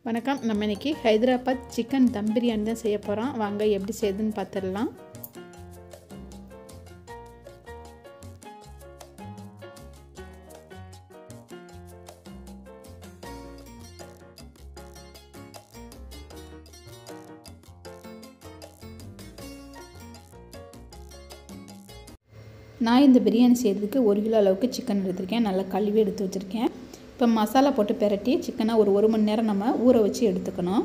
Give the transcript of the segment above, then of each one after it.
வணக்கம் நம்ம இன்னைக்கு ஹைதராபாத் சிக்கன் தம் பிரியாணி தான் செய்ய போகிறோம் வாங்க எப்படி செய்யுதுன்னு பார்த்துடலாம் நான் இந்த பிரியாணி செய்கிறதுக்கு ஒரு கிலோ அளவுக்கு சிக்கன் எடுத்திருக்கேன் நல்லா கழுவி எடுத்து வச்சுருக்கேன் இப்போ மசாலா போட்டு பெரட்டி சிக்கனை ஒரு ஒரு மணி நேரம் நம்ம ஊற வச்சு எடுத்துக்கணும்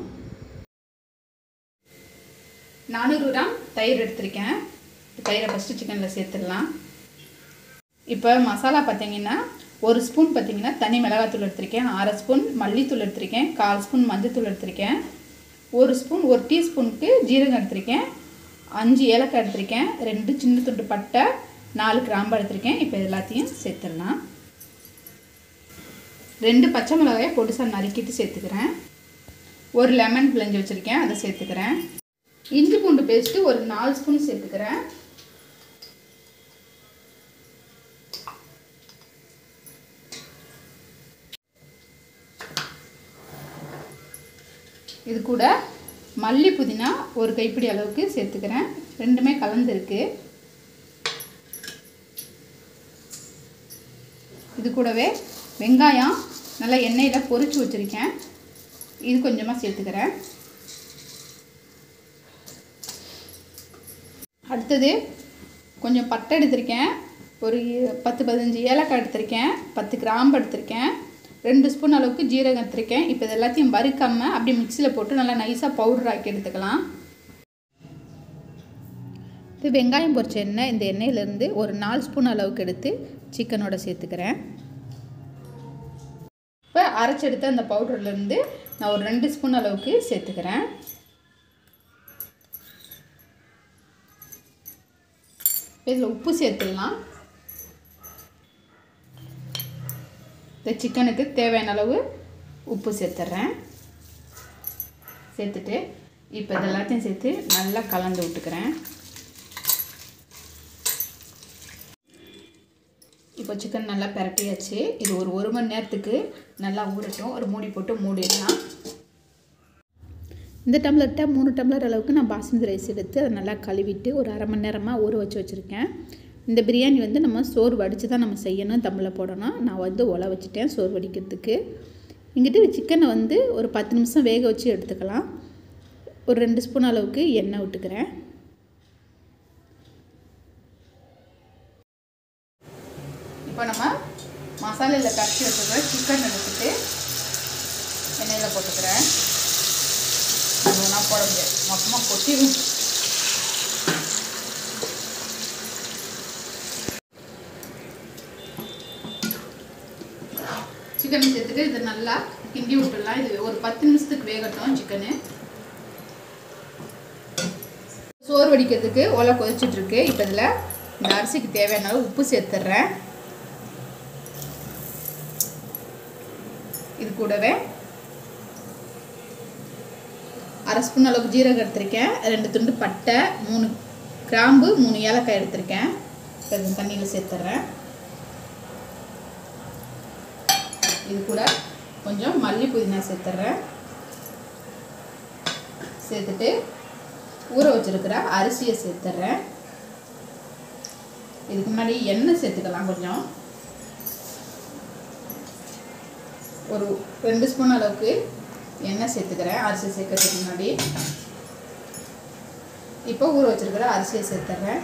நானூறு கிராம் தயிர் எடுத்திருக்கேன் தயிரை ஃபஸ்ட்டு சிக்கனில் சேர்த்துடலாம் இப்போ மசாலா பார்த்தீங்கன்னா ஒரு ஸ்பூன் பார்த்தீங்கன்னா தனி மிளகாத்தூள் எடுத்திருக்கேன் அரை ஸ்பூன் மல்லித்தூள் எடுத்திருக்கேன் கால் ஸ்பூன் மஞ்சத்தூள் எடுத்திருக்கேன் ஒரு ஸ்பூன் ஒரு டீஸ்பூனுக்கு ஜீரகம் எடுத்திருக்கேன் அஞ்சு ஏலக்காய் எடுத்திருக்கேன் ரெண்டு சின்ன துண்டு பட்டை நாலு கிராம்பு எடுத்திருக்கேன் இப்போ எல்லாத்தையும் சேர்த்துடலாம் ரெண்டு பச்சை மிளகாயை பொடிசாக நறுக்கிட்டு சேர்த்துக்கிறேன் ஒரு லெமன் பிழிஞ்சு வச்சுருக்கேன் அதை சேர்த்துக்கிறேன் இஞ்சி பூண்டு பேஸ்ட்டு ஒரு நாலு ஸ்பூன் சேர்த்துக்கிறேன் இது கூட மல்லி புதினா ஒரு கைப்பிடி அளவுக்கு சேர்த்துக்கிறேன் ரெண்டுமே கலந்துருக்கு இது கூடவே வெங்காயம் நல்லா எண்ணெயில் பொரிச்சு வச்சுருக்கேன் இது கொஞ்சமாக சேர்த்துக்கிறேன் அடுத்தது கொஞ்சம் பட்டை எடுத்திருக்கேன் ஒரு பத்து பதினஞ்சு ஏலக்காய் எடுத்திருக்கேன் பத்து கிராம்பு எடுத்திருக்கேன் ரெண்டு ஸ்பூன் அளவுக்கு ஜீரகம் எடுத்திருக்கேன் இப்போ இது எல்லாத்தையும் வறுக்காமல் அப்படியே மிக்சியில் போட்டு நல்லா நைஸாக பவுடர் ஆக்கி எடுத்துக்கலாம் இது வெங்காயம் பொரிச்ச எண்ணெய் இந்த எண்ணெயிலேருந்து ஒரு நாலு ஸ்பூன் அளவுக்கு எடுத்து சிக்கனோட சேர்த்துக்கிறேன் இப்போ அரைச்செடுத்த அந்த பவுடர்லேருந்து நான் ஒரு ரெண்டு ஸ்பூன் அளவுக்கு சேர்த்துக்கிறேன் இதில் உப்பு சேர்த்துடலாம் இந்த சிக்கனுக்கு தேவையான அளவு உப்பு சேர்த்துட்றேன் சேர்த்துட்டு இப்போ இது எல்லாத்தையும் சேர்த்து நல்லா கலந்து விட்டுக்கிறேன் இப்போ சிக்கன் நல்லா பரட்டியாச்சு இது ஒரு ஒரு மணி நேரத்துக்கு நல்லா ஊறட்டும் ஒரு மூடி போட்டு மூடிடலாம் இந்த டம்ளர்கிட்ட மூணு டம்ளர் அளவுக்கு நான் பாஸ்மதி ரைஸ் எடுத்து அதை நல்லா கழுவிட்டு ஒரு அரை மணி நேரமாக ஊற வச்சு வச்சுருக்கேன் இந்த பிரியாணி வந்து நம்ம சோறு வடித்து தான் நம்ம செய்யணும் தம்மில் போடணும் நான் வந்து ஒலை வச்சுட்டேன் சோறு வடிக்கிறதுக்கு இங்கிட்டு சிக்கனை வந்து ஒரு பத்து நிமிஷம் வேக வச்சு எடுத்துக்கலாம் ஒரு ரெண்டு ஸ்பூன் அளவுக்கு எண்ணெய் விட்டுக்கிறேன் இப்போ நம்ம மசாலையில் கரைச்சி வச்சுக்கிற சிக்கன் எடுத்துட்டு எண்ணெயில் போட்டுக்கிறேன் ஒன்றா போட முடியாது மொத்தமாக கொட்டிடும் சிக்கன் சேர்த்துட்டு இது நல்லா கிண்டி விட்டுடலாம் இது ஒரு பத்து நிமிஷத்துக்கு வேகட்டும் சிக்கனு சோறு வடிக்கிறதுக்கு ஒலை கொதிச்சிட்ருக்கு இப்போ இதில் இந்த அரிசிக்கு தேவையான அளவு உப்பு சேர்த்துட்றேன் இது கூடவே அரை ஸ்பூன் அளவுக்கு ஜீரகம் எடுத்திருக்கேன் ரெண்டு துண்டு பட்டை மூணு கிராம்பு மூணு ஏலக்காய் எடுத்திருக்கேன் இது தண்ணியில் சேர்த்துட்றேன் இது கூட கொஞ்சம் மல்லி புதினா சேர்த்துட்றேன் சேர்த்துட்டு ஊற வச்சுருக்கிற அரிசியை சேர்த்துட்றேன் இதுக்கு முன்னாடி எண்ணெய் சேர்த்துக்கலாம் கொஞ்சம் ஒரு ரெண்டு ஸ்பூன் அளவுக்கு எண்ணெய் சேர்த்துக்கிறேன் அரிசி சேர்க்கறதுக்கு முன்னாடி இப்போ ஊற வச்சுருக்கிற அரிசியை சேர்த்துட்றேன்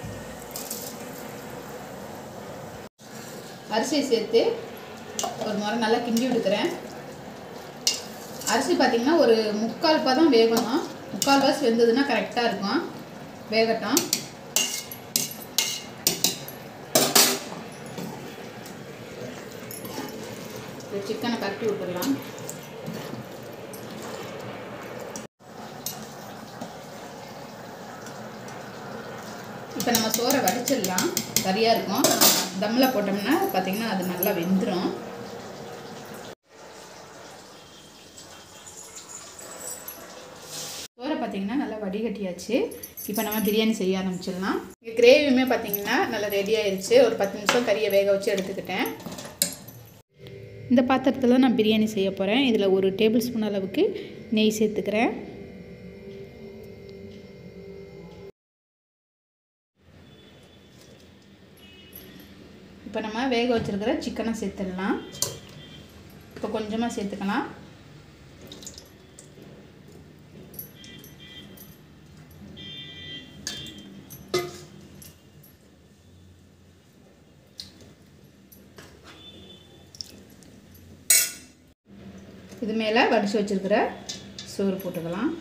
அரிசியை சேர்த்து ஒரு முறை நல்லா கிண்டி விடுக்கிறேன் அரிசி பார்த்திங்கன்னா ஒரு முக்கால் பதம் வேகணும் முக்கால் பாஸ் வெந்ததுன்னா கரெக்டாக இருக்கும் வேகட்டும் சிக்கனை கட்டி விட்டுடலாம் இப்போ நம்ம சோறை வடிச்சிடலாம் சரியாக இருக்கும் தம்மில் போட்டோம்னா பார்த்திங்கன்னா அது நல்லா வெந்துடும் சோறை பார்த்திங்கன்னா நல்லா வடிகட்டியாச்சு இப்போ நம்ம பிரியாணி செய்ய ஆரம்பிச்சிடலாம் கிரேவியுமே பார்த்திங்கன்னா நல்லா ரெடி ஆயிடுச்சு ஒரு பத்து நிமிஷம் கறியை வேக வச்சு எடுத்துக்கிட்டேன் இந்த பாத்திரத்தில் நான் பிரியாணி செய்ய போகிறேன் இதில் ஒரு டேபிள் ஸ்பூன் அளவுக்கு நெய் சேர்த்துக்கிறேன் இப்போ நம்ம வேக வச்சுருக்கிற சிக்கனை சேர்த்துடலாம் இப்போ கொஞ்சமாக சேர்த்துக்கலாம் இது மேலே வடித்து வச்சுருக்கிற சோறு போட்டுக்கலாம்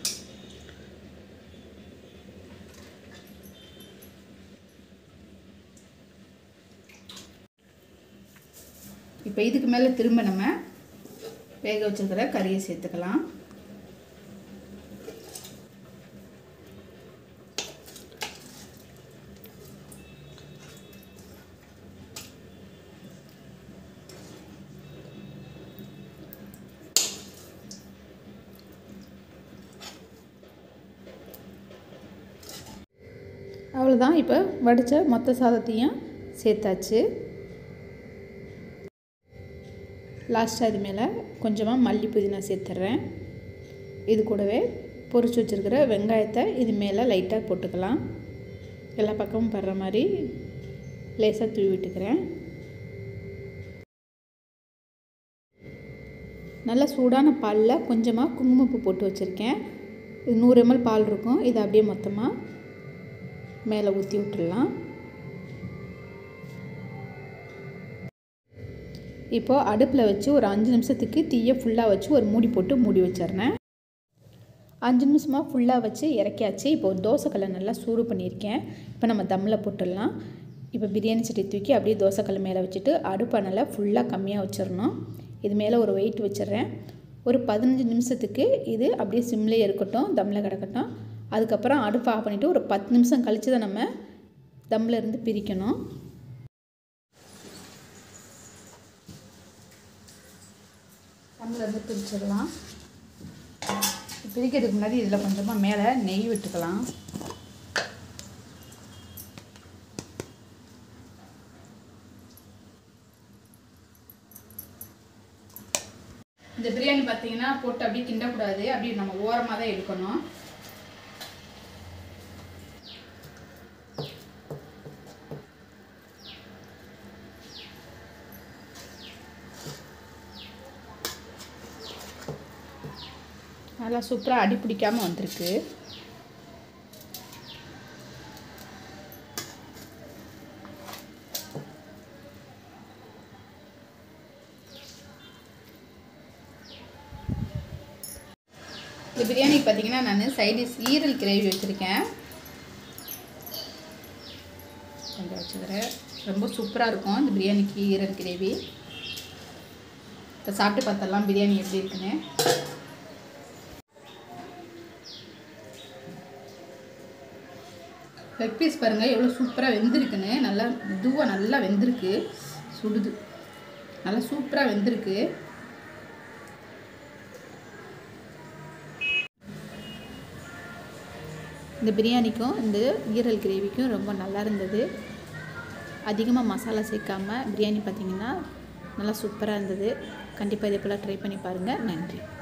இப்போ இதுக்கு மேலே திரும்ப நம்ம வேக வச்சுருக்கிற கறியை சேர்த்துக்கலாம் அவ்வளோதான் இப்போ வடித்த மொத்த சாதத்தையும் சேர்த்தாச்சு லாஸ்ட்டாக இது மேலே கொஞ்சமாக மல்லி புதினா சேர்த்துட்றேன் இது கூடவே பொரிச்சு வச்சுருக்கிற வெங்காயத்தை இது மேலே லைட்டாக போட்டுக்கலாம் எல்லா பக்கமும் படுற மாதிரி லேசாக தூவி விட்டுக்கிறேன் நல்ல சூடான பாலில் கொஞ்சமாக குங்குமப்பூ போட்டு வச்சுருக்கேன் இது நூறு எம்எல் பால் இருக்கும் இதை அப்படியே மொத்தமாக மேலே ஊற்றி விட்டுடலாம் இப்போது அடுப்பில் வச்சு ஒரு அஞ்சு நிமிஷத்துக்கு தீயை ஃபுல்லாக வச்சு ஒரு மூடி போட்டு மூடி வச்சிடுறேன் அஞ்சு நிமிஷமாக ஃபுல்லாக வச்சு இறக்கியாச்சு இப்போ தோசைக்கல்லை நல்லா சூடு பண்ணியிருக்கேன் இப்போ நம்ம தம்மில் போட்டுடலாம் இப்போ பிரியாணி சட்டி தூக்கி அப்படியே தோசைக்கல் மேலே வச்சுட்டு அடுப்பை நல்லா ஃபுல்லாக கம்மியாக வச்சிடணும் இது மேலே ஒரு வெயிட் வச்சிடுறேன் ஒரு பதினஞ்சு நிமிஷத்துக்கு இது அப்படியே சிம்லேயே இருக்கட்டும் தம்மில் கிடக்கட்டும் அதுக்கப்புறம் அடுப்பை ஆஃப் பண்ணிவிட்டு ஒரு பத்து நிமிஷம் கழித்து தான் நம்ம தம்மில் இருந்து பிரிக்கணும் தம்மில் இருந்து பிரிச்சிடலாம் பிரிக்கிறதுக்கு முன்னாடி இதில் கொஞ்சமாக மேலே நெய் விட்டுக்கலாம் இந்த பிரியாணி பார்த்தீங்கன்னா போட்டு அப்படியே கிண்டக்கூடாது அப்படியே நம்ம ஓரமாக தான் எடுக்கணும் நல்லா சூப்பராக அடி பிடிக்காமல் வந்திருக்கு இந்த பிரியாணிக்கு பார்த்தீங்கன்னா நான் சைடிஸ் ஈரல் கிரேவி வச்சுருக்கேன் கொஞ்சம் வச்சுக்கிறேன் ரொம்ப சூப்பராக இருக்கும் இந்த பிரியாணிக்கு ஈரல் கிரேவி இப்போ சாப்பிட்டு பார்த்தரலாம் பிரியாணி எப்படி இருக்குன்னு லெக் பீஸ் பாருங்கள் எவ்வளோ சூப்பராக வெந்திருக்குன்னு நல்லா இதுவாக நல்லா வெந்திருக்கு சுடுது நல்லா சூப்பராக வெந்திருக்கு இந்த பிரியாணிக்கும் இந்த ஈரல் கிரேவிக்கும் ரொம்ப நல்லா இருந்தது அதிகமாக மசாலா சேர்க்காம பிரியாணி பார்த்திங்கன்னா நல்லா சூப்பராக இருந்தது கண்டிப்பாக இதே போல் ட்ரை பண்ணி பாருங்கள் நன்றி